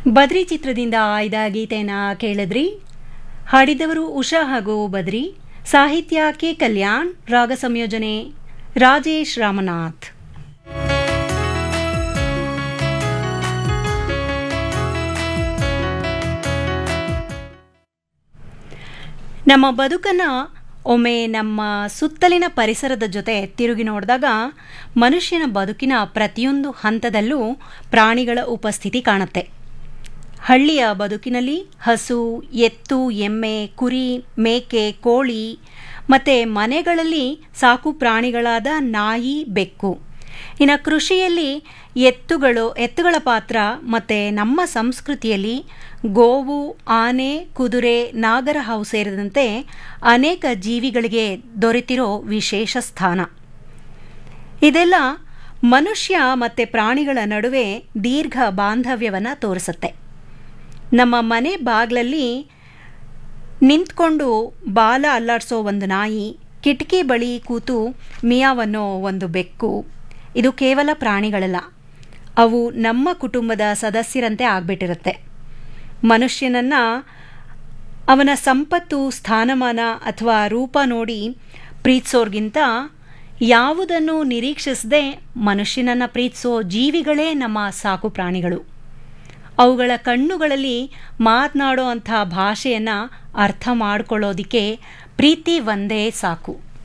ಬದ್ರಿ ಚಿತ್ರದಿಂದ ಆಯ್ದ ಗೀತೆನ ಕೇಳಿದ್ರಿ ಹಾಡಿದವರು ಉಷಾ ಹಾಗೂ ಬದ್ರಿ ಸಾಹಿತ್ಯ ಕೆ ಕಲ್ಯಾಣ್ ರಾಗ ಸಂಯೋಜನೆ ರಾಜೇಶ್ ರಾಮನಾಥ್ ನಮ್ಮ ಬದುಕನ್ನು ಒಮ್ಮೆ ನಮ್ಮ ಸುತ್ತಲಿನ ಪರಿಸರದ ಜೊತೆ ತಿರುಗಿ ನೋಡಿದಾಗ ಮನುಷ್ಯನ ಬದುಕಿನ ಪ್ರತಿಯೊಂದು ಹಂತದಲ್ಲೂ ಪ್ರಾಣಿಗಳ ಉಪಸ್ಥಿತಿ ಕಾಣುತ್ತೆ ಹಳ್ಳಿಯ ಬದುಕಿನಲ್ಲಿ ಹಸು ಎತ್ತು ಎಮ್ಮೆ ಕುರಿ ಮೇಕೆ ಕೋಳಿ ಮತ್ತು ಮನೆಗಳಲ್ಲಿ ಸಾಕು ಪ್ರಾಣಿಗಳಾದ ನಾಯಿ ಬೆಕ್ಕು ಇನ್ನು ಕೃಷಿಯಲ್ಲಿ ಎತ್ತುಗಳು ಎತ್ತುಗಳ ಪಾತ್ರ ಮತ್ತು ನಮ್ಮ ಸಂಸ್ಕೃತಿಯಲ್ಲಿ ಗೋವು ಆನೆ ಕುದುರೆ ನಾಗರಹಾವು ಸೇರಿದಂತೆ ಅನೇಕ ಜೀವಿಗಳಿಗೆ ದೊರೆತಿರೋ ವಿಶೇಷ ಸ್ಥಾನ ಇದೆಲ್ಲ ಮನುಷ್ಯ ಮತ್ತು ಪ್ರಾಣಿಗಳ ನಡುವೆ ದೀರ್ಘ ಬಾಂಧವ್ಯವನ್ನು ತೋರಿಸುತ್ತೆ ನಮ್ಮ ಮನೆ ಬಾಗಿಲಲ್ಲಿ ನಿಂತ್ಕೊಂಡು ಬಾಲ ಅಲ್ಲಾಡಿಸೋ ಒಂದು ನಾಯಿ ಕಿಟಕಿ ಬಳಿ ಕೂತು ಮಿಯಾವನ್ನೋ ಒಂದು ಬೆಕ್ಕು ಇದು ಕೇವಲ ಪ್ರಾಣಿಗಳಲ್ಲ ಅವು ನಮ್ಮ ಕುಟುಂಬದ ಸದಸ್ಯರಂತೆ ಆಗ್ಬಿಟ್ಟಿರುತ್ತೆ ಮನುಷ್ಯನನ್ನು ಅವನ ಸಂಪತ್ತು ಸ್ಥಾನಮಾನ ಅಥವಾ ರೂಪ ನೋಡಿ ಪ್ರೀತಿಸೋರ್ಗಿಂತ ಯಾವುದನ್ನು ನಿರೀಕ್ಷಿಸದೆ ಮನುಷ್ಯನನ್ನು ಪ್ರೀತಿಸೋ ಜೀವಿಗಳೇ ನಮ್ಮ ಸಾಕು ಪ್ರಾಣಿಗಳು ಅವುಗಳ ಕಣ್ಣುಗಳಲ್ಲಿ ಮಾತನಾಡೋ ಅಂಥ ಭಾಷೆಯನ್ನು ಅರ್ಥ ಮಾಡ್ಕೊಳ್ಳೋದಕ್ಕೆ ಪ್ರೀತಿ ಒಂದೇ ಸಾಕು